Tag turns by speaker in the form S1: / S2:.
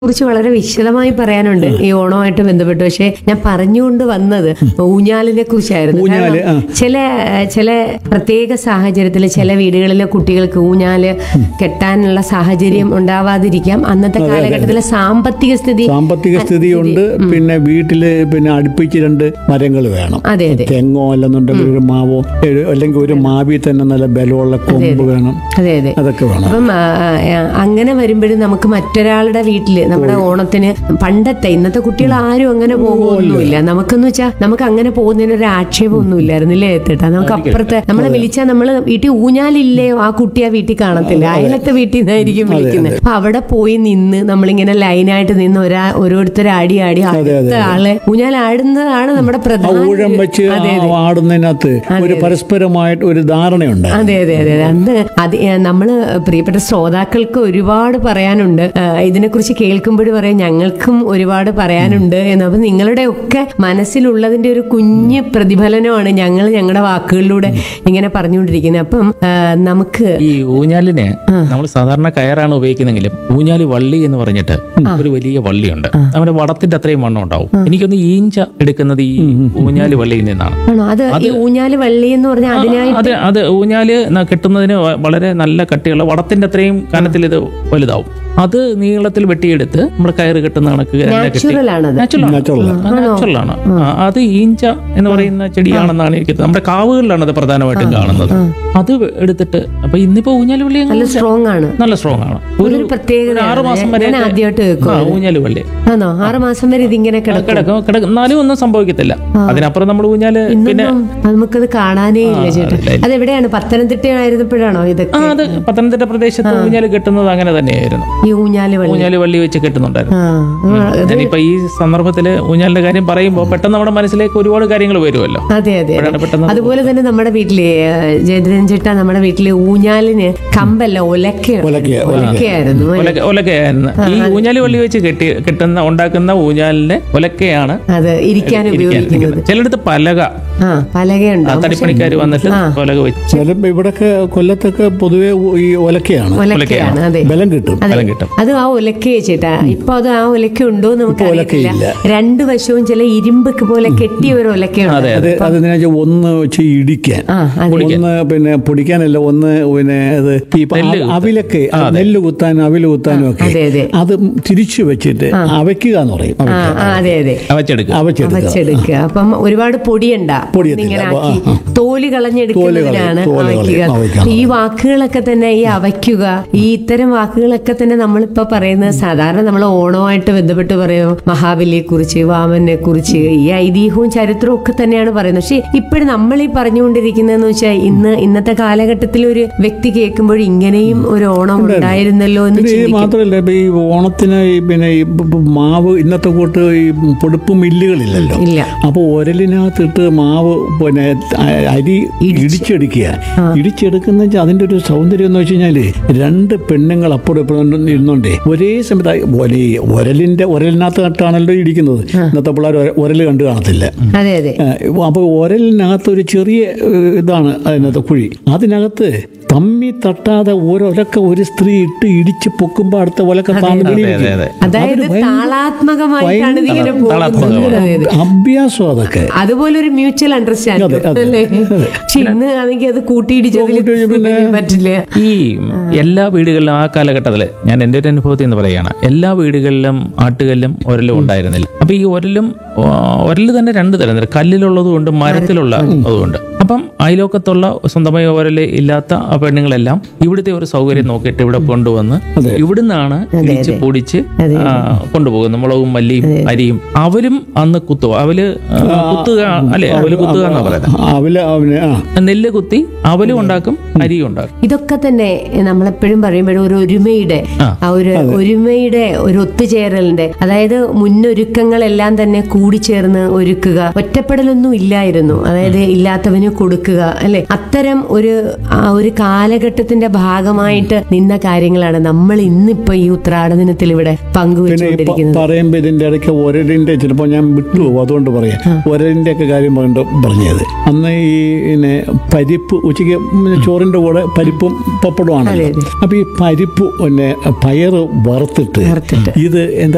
S1: കുറിച്ച് വളരെ വിശദമായി പറയാനുണ്ട് ഈ ഓണമായിട്ട് ബന്ധപ്പെട്ട് പക്ഷെ ഞാൻ പറഞ്ഞുകൊണ്ട് വന്നത് ഊഞ്ഞാലിനെ കുറിച്ചായിരുന്നു
S2: ഊഞ്ഞാല്,
S1: കാരണം ചില ചില പ്രത്യേക സാഹചര്യത്തിൽ ചില വീടുകളിലെ കുട്ടികൾക്ക് ഊഞ്ഞാല് കെട്ടാനുള്ള സാഹചര്യം ഉണ്ടാവാതിരിക്കാം അന്നത്തെ കാലഘട്ടത്തിലെ സാമ്പത്തിക സ്ഥിതി
S2: സാമ്പത്തിക സ്ഥിതിയുണ്ട് പിന്നെ വീട്ടില് പിന്നെ അടുപ്പിച്ച് രണ്ട് മരങ്ങൾ വേണം
S1: അതെ അതെ
S2: തെങ്ങോ അല്ലെന്നുണ്ടെങ്കിൽ ഒരു മാവോ ഒരു- അല്ലെങ്കിൽ ഒരു മാവി തന്നെ നല്ല ബലമുള്ള കൊമ്പ് വേണം
S1: അതെ അതെ
S2: അതൊക്കെ വേണം
S1: അപ്പം ആ, ആ, അങ്ങനെ വരുമ്പോഴും നമുക്ക് മറ്റൊരാളുടെ വീട്ടില് നമ്മുടെ ഓണത്തിന് പണ്ടത്തെ ഇന്നത്തെ കുട്ടികൾ ആരും അങ്ങനെ പോകുമൊന്നുമില്ല നമുക്കെന്ന് വെച്ചാൽ നമുക്ക് അങ്ങനെ പോകുന്നതിന് ഒരു ആക്ഷേപമൊന്നും ഇല്ലായിരുന്നില്ലേ ഏത്തേട്ടാ നമുക്ക് അപ്പുറത്തെ നമ്മളെ വിളിച്ചാൽ നമ്മള് വീട്ടിൽ ഊഞ്ഞാലില്ലയോ ആ കുട്ടി ആ വീട്ടിൽ കാണത്തില്ല അയലത്തെ വീട്ടിൽ നിന്നായിരിക്കും വിളിക്കുന്നത് അപ്പൊ അവിടെ പോയി നിന്ന് നമ്മളിങ്ങനെ ലൈനായിട്ട് നിന്ന് ഒരാ ഓരോരുത്തർ ആടി ആടി അടുത്ത ആളെ ഊഞ്ഞാൽ ആടുന്നതാണ് നമ്മുടെ
S2: ആ
S1: പ്രധാന
S2: ഊഴം വെച്ച് ആ ആടുന്നതിനകത്ത് ഒരു പരസ്പരമായിട്ട് ഒരു ധാരണയുണ്ട്
S1: അതെ അതെ അതെ അതെ. അന്ന് അത് ഏ, നമ്മള് പ്രിയപ്പെട്ട ശ്രോതാക്കൾക്ക് ഒരുപാട് പറയാനുണ്ട് ഏ, ഇതിനെക്കുറിച്ച് കേൾക്കുമ്പോഴും പറയാം ഞങ്ങൾക്കും ഒരുപാട് പറയാനുണ്ട് എന്ന് അപ്പൊ നിങ്ങളുടെ ഒക്കെ മനസ്സിലുള്ളതിന്റെ ഒരു കുഞ്ഞ് പ്രതിഫലനമാണ് ഞങ്ങൾ ഞങ്ങളുടെ വാക്കുകളിലൂടെ ഇങ്ങനെ പറഞ്ഞുകൊണ്ടിരിക്കുന്നത് അപ്പം ഏ, നമുക്ക്
S3: ഈ ഊഞ്ഞാലിന് നമ്മൾ സാധാരണ കയറാണ് ഉപയോഗിക്കുന്നെങ്കിലും ഊഞ്ഞാല് വള്ളി എന്ന് പറഞ്ഞിട്ട് ഒരു വലിയ വള്ളിയുണ്ട് നമ്മുടെ വടത്തിന്റെ അത്രയും വണ്ണം ഉണ്ടാവും എനിക്കൊന്ന് ഈഞ്ച എടുക്കുന്നത് ഈ ഊഞ്ഞാല് വള്ളിയിൽ നിന്നാണ്
S1: ആണോ അത് ഈ ഊഞ്ഞാല് വള്ളി എന്ന് പറഞ്ഞാൽ അതിനായി
S3: അത് അത് ഊഞ്ഞാല് ന- കെട്ടുന്നതിന് വ- വളരെ നല്ല കട്ടിയുള്ള വടത്തിന്റെ അത്രയും കനത്തിൽ ഇത് വലുതാവും അത് നീളത്തിൽ വെട്ടിയെടുത്ത് നമ്മുടെ കയറ് കെട്ടുന്ന കണക്ക് തന്നെ കെട്ടി
S1: നാച്ചുറൽ ആണത്
S3: നാച്ചുറൽ
S2: Natural ആണ്.
S3: നാച്ചുറൽ ആണ് ആ, അത് ഈഞ്ച എന്ന് പറയുന്ന ചെടിയാണെന്നാണ് എനിക്ക് തോന്നുന്നത്. നമ്മുടെ കാവുകളിലാണ് അത് പ്രധാനമായിട്ടും കാണുന്നത് അത് എടുത്തിട്ട് അപ്പൊ ഇന്നിപ്പോ ഊഞ്ഞാല് വള്ളി അങ്ങ്
S1: നല്ല സ്ട്രോങ് ആണ്
S3: നല്ല സ്ട്രോങ് ആണ്
S1: ഒരു പ്രത്യേകത
S3: ഒരു ആറ് മാസം വരെ
S1: ഞാൻ ആദ്യമായിട്ട് കേൾക്കും
S3: ഊഞ്ഞാല് വള്ളി
S1: ആണോ ആറ് മാസം വരെ ഇതിങ്ങനെ കിടക്കും
S3: കിടക്കും കിടക്കും എന്നാലും ഒന്നും സംഭവിക്കത്തില്ല അതിനപ്പുറം നമ്മൾ ഊഞ്ഞാല് പിന്നെ
S1: ഇന്നൊന്നും നമുക്കത് കാണാനേ ഇല്ല ചേട്ടാ അതെവിടെയാണ് പത്തനംതിട്ടയായിരുന്നപ്പോഴാണോ ഇതൊക്കെ
S3: ആ അത് പത്തനംതിട്ട പ്രദേശത്ത് ഊഞ്ഞാല് കെട്ടുന്നത് അങ്ങനെ തന്നെയായിരുന്നു
S1: ഈ ഊഞ്ഞാല് വള്ളി
S3: ഊഞ്ഞാല് വള്ളി വെച്ച് കെട്ടുന്നുണ്ടായിരുന്നു
S1: ആ ആ,
S3: ഞാനിപ്പോ ഈ സന്ദർഭത്തില് ഊഞ്ഞാലിന്റെ കാര്യം പറയുമ്പോൾ പെട്ടെന്ന് നമ്മുടെ മനസ്സിലേക്ക് ഒരുപാട് കാര്യങ്ങൾ വരുമല്ലോ
S1: അതെ അതെ
S3: അപ്പോഴാണ് പെട്ടെന്ന്
S1: അതുപോലെ തന്നെ നമ്മുടെ വീട്ടിലെ ജയദ്രൻ ചേട്ടാ നമ്മുടെ വീട്ടിലെ ഊഞ്ഞാലിന് കമ്പല്ല ഒലക്ക
S2: ഒലക്ക,
S1: ഒലക്കയായിരുന്നു
S3: ഒലക്ക ഒലക്കയായിരുന്നു ഈ ഊഞ്ഞാല് വള്ളി വെച്ച് കെട്ടി കെട്ടുന്ന ഉണ്ടാക്കുന്ന ഊഞ്ഞാലിന്റെ ഒലക്കയാണ്
S1: അത് ഇരിക്കാൻ ഉപയോഗിക്കുന്നത്
S3: ചിലടത്ത് പലക
S1: ആ പലകയുണ്ടാവും
S3: തടിപ്പണിക്കാർ വന്നിട്ട് പലക വെച്ച്
S2: ചിലപ്പോ ഇവിടൊക്കെ കൊല്ലത്തൊക്കെ പൊതുവെ ഈ ഒലക്കയാണ്
S1: ഒലക്കയാണ് അതെ
S2: ബലം കിട്ടും
S3: ഫലം കിട്ടും
S1: അത് ആ ഒലക്കയെ ചേട്ടാ ഇപ്പൊ അത് ആ ഒലക്ക ഉണ്ടോ എന്ന് നമുക്ക് അറിയത്തില്ല
S2: ഒലക്കയില്ല.
S1: രണ്ടു വശവും ചില ഇരുമ്പ് പോലെ കെട്ടിയ ഒരു ഒലക്കയുണ്ട്
S2: അത് അതെന്താ വെച്ചാൽ ഒന്ന് വെച്ച് ഇടിക്കാൻ
S1: ആ അതെ
S2: ഒന്ന് പിന്നെ പൊടിക്കാനല്ല ഒന്ന് പിന്നെ അത് ഈ പ- അവിലൊക്കെ നെല്ല് കുത്താനും അവില് കുത്താനും ഒക്കെ
S1: അതെ അതെ
S2: അത് തിരിച്ചു വെച്ചിട്ട് അവയ്ക്കുക എന്ന് പറയും
S1: ആ ആ, അതെ അതെ
S3: അവച്ചെടുക്കുക
S2: അവച്ചെടുക്കുക
S1: വച്ചെടുക്കുക അപ്പം ഒരുപാട് പൊടിയണ്ട
S2: പൊടിയത്തില്ല.
S1: ഇങ്ങനെ
S2: അപ്പൊ,
S1: ആക്കി
S2: ആ,
S1: തോല് കളഞ്ഞെടുക്കുന്നതിനാണ്
S2: തോല് കളയും,
S1: അവയ്ക്കുക
S2: അവയ്ക്കണം.
S1: ഈ വാക്കുകളൊക്കെ തന്നെ ഈ അവയ്ക്കുക ഈ ഇത്തരം വാക്കുകളൊക്കെ തന്നെ നമ്മളിപ്പോ പറയുന്നത് സാധാരണ നമ്മൾ ഓണമായിട്ട് ബന്ധപ്പെട്ട് പറയും മഹാബലിയെ കുറിച്ച് വാമനെ കുറിച്ച് ഈ ഐതിഹ്യവും ചരിത്രവും ഒക്കെ തന്നെയാണ് പറയുന്നത് പക്ഷെ ഇപ്പോഴും നമ്മൾ ഈ പറഞ്ഞുകൊണ്ടിരിക്കുന്നതെന്ന് വെച്ചാൽ ഇന്ന് ഇന്നത്തെ കാലഘട്ടത്തിൽ ഒരു വ്യക്തി കേൾക്കുമ്പോൾ ഇങ്ങനെയും ഒരു ഓണം ഉണ്ടായിരുന്നല്ലോ എന്ന്
S2: പിന്നെ ഇത്
S1: ചിന്തിക്കും
S2: മാത്രമല്ല ഇപ്പൊ ഈ ഓണത്തിന് ഈ പിന്നെ ഈ പ- പ- മാവ് ഇന്നത്തെ കൂട്ട് ഈ പൊടുപ്പ് മില്ലുകളില്ലല്ലോ
S1: ഇല്ല
S2: അപ്പോൾ ഒരലിനകത്തിട്ട് മാവ് പിന്നെ അ- അരി ഇടിച്ചെടുക്കുക ഇടിച്ചെടുക്കുന്ന വെച്ചാൽ അതിന്റെ ഒരു സൗന്ദര്യം എന്ന് വെച്ച് കഴിഞ്ഞാല് രണ്ട് പെണ്ണുങ്ങൾ അപ്പുറം ഇപ്പുറം ഇരുന്നുണ്ടേ ഒരേ സമയത്ത് ആ ഒരേ ഒരലിന്റെ ഒരലിനകത്ത് നട്ടാണല്ലോ ഇടിക്കുന്നത് ഇന്നത്തെ പിള്ളേർ ഒരൽ കണ്ടു കാണത്തില്ല
S1: അതെ അതെ
S2: അപ്പോൾ ഒരലിനകത്ത് ഒരു ചെറിയ ഏഹ്, ഇതാണ് അതിനകത്ത് കുഴി അതിനകത്ത് തമ്മി തട്ടാതെ ഒരൊലക്ക ഒരു സ്ത്രീ ഇട്ട് ഇടിച്ച് പൊക്കുമ്പോൾ അടുത്ത ഒലക്ക താന്ന്
S3: അതെ
S2: വീണിരിക്കും.
S3: അതെ
S1: അതായത്
S2: അതൊരു ഭയങ്കര-
S1: താളാത്മകമായിട്ടാണ് ഇതിങ്ങനെ പോകുന്നത്
S3: താളാത്മകമാണ്.
S1: അതെ, അതെ.
S2: അഭ്യാസം അതൊക്കെ
S1: അതുപോലെ ഒരു മ്യൂച്വൽ അണ്ടർസ്റ്റാൻഡിംഗ്
S2: അതെ, അതെ,
S1: അല്ലേ പക്ഷെ ഇന്ന് ആണെങ്കിൽ അത് കൂട്ടിയിടിച്ചതിൽ പറ്റില്ല
S3: ഈ എല്ലാ വീടുകളിലും ആ കാലഘട്ടത്തിൽ ഞാൻ എൻ്റെ ഒരു അനുഭവത്തിൽ നിന്ന് പറയുകയാണ് എല്ലാ വീടുകളിലും ആട്ടുകല്ലും ഒരലും ഉണ്ടായിരുന്നില്ല അപ്പൊ ഈ ഒരലും ആ, ഒരല് തന്നെ രണ്ട് തരം ഉണ്ട്. കല്ലിലുള്ളതും ഉണ്ട് മരത്തിലുള്ള അതുകൊണ്ട് അപ്പം അയലോക്കത്തുള്ള സ്വന്തമായി ഒരല് ഇല്ലാത്ത ആ പെണ്ണുങ്ങളെല്ലാം ഇവിടുത്തെ ഒരു സൗകര്യം നോക്കിയിട്ട് ഇവിടെ കൊണ്ടുവന്ന് ഇവിടുന്നാണ് ഇടിച്ച് പൊടിച്ച് ആ, കൊണ്ടുപോകുന്നത് മുളകും മല്ലിയും അരിയും അവരും അന്ന് കുത്തുക അവല് ആ, കുത്തുക അല്ലെ അവല് കുത്തുക എന്നാ പറയുന്നത്
S2: അവല് അവന് ആ
S3: നെല്ല് കുത്തി അവലും ഉണ്ടാക്കും അരിയും ഉണ്ടാക്കും
S1: ഇതൊക്കെ തന്നെ നമ്മളെപ്പോഴും പറയുമ്പോഴും ഒരു ഒരുമയുടെ
S3: ആ.
S1: ആ ഒരു ഒരുമയുടെ ഒരു ഒത്തുചേരലിന്റെ അതായത് മുന്നൊരുക്കങ്ങളെല്ലാം തന്നെ കൂടിച്ചേർന്ന് ഒരുക്കുക ഒറ്റപ്പെടലൊന്നും ഇല്ലായിരുന്നു അതായത് ഇല്ലാത്തവന് കൊടുക്കുക അല്ലെ അത്തരം ഒരു ആ ഒരു കാലഘട്ടത്തിന്റെ ഭാഗമായിട്ട് നിന്ന കാര്യങ്ങളാണ് നമ്മൾ ഇന്നിപ്പോ ഈ ഉത്രാട ദിനത്തിൽ ഇവിടെ
S2: പിന്നെ ഈ പ-
S1: പങ്കുവെച്ചുകൊണ്ടിരിക്കുന്നത്
S2: പറയുമ്പോ ഇതിന്റെ ഇടയ്ക്ക് ഒരലിന്റെ ചിലപ്പോ ഞാൻ വിട്ടുപോകും അതുകൊണ്ട് പറയാം ഒരലിന്റെ ഒക്കെ കാര്യം പറഞ്ഞിട്ട് പറഞ്ഞത് അന്ന് ഈ പിന്നെ പരിപ്പ് ഉച്ചയ്ക്ക് ചോറിന്റെ കൂടെ പരിപ്പും പപ്പടമാണ്
S1: അതെ, അതെ.
S2: അപ്പൊ ഈ പരിപ്പ് പിന്നെ പയറ് വറുത്തിട്ട്
S1: വറുത്തിട്ട്.
S2: ഇത് എന്താ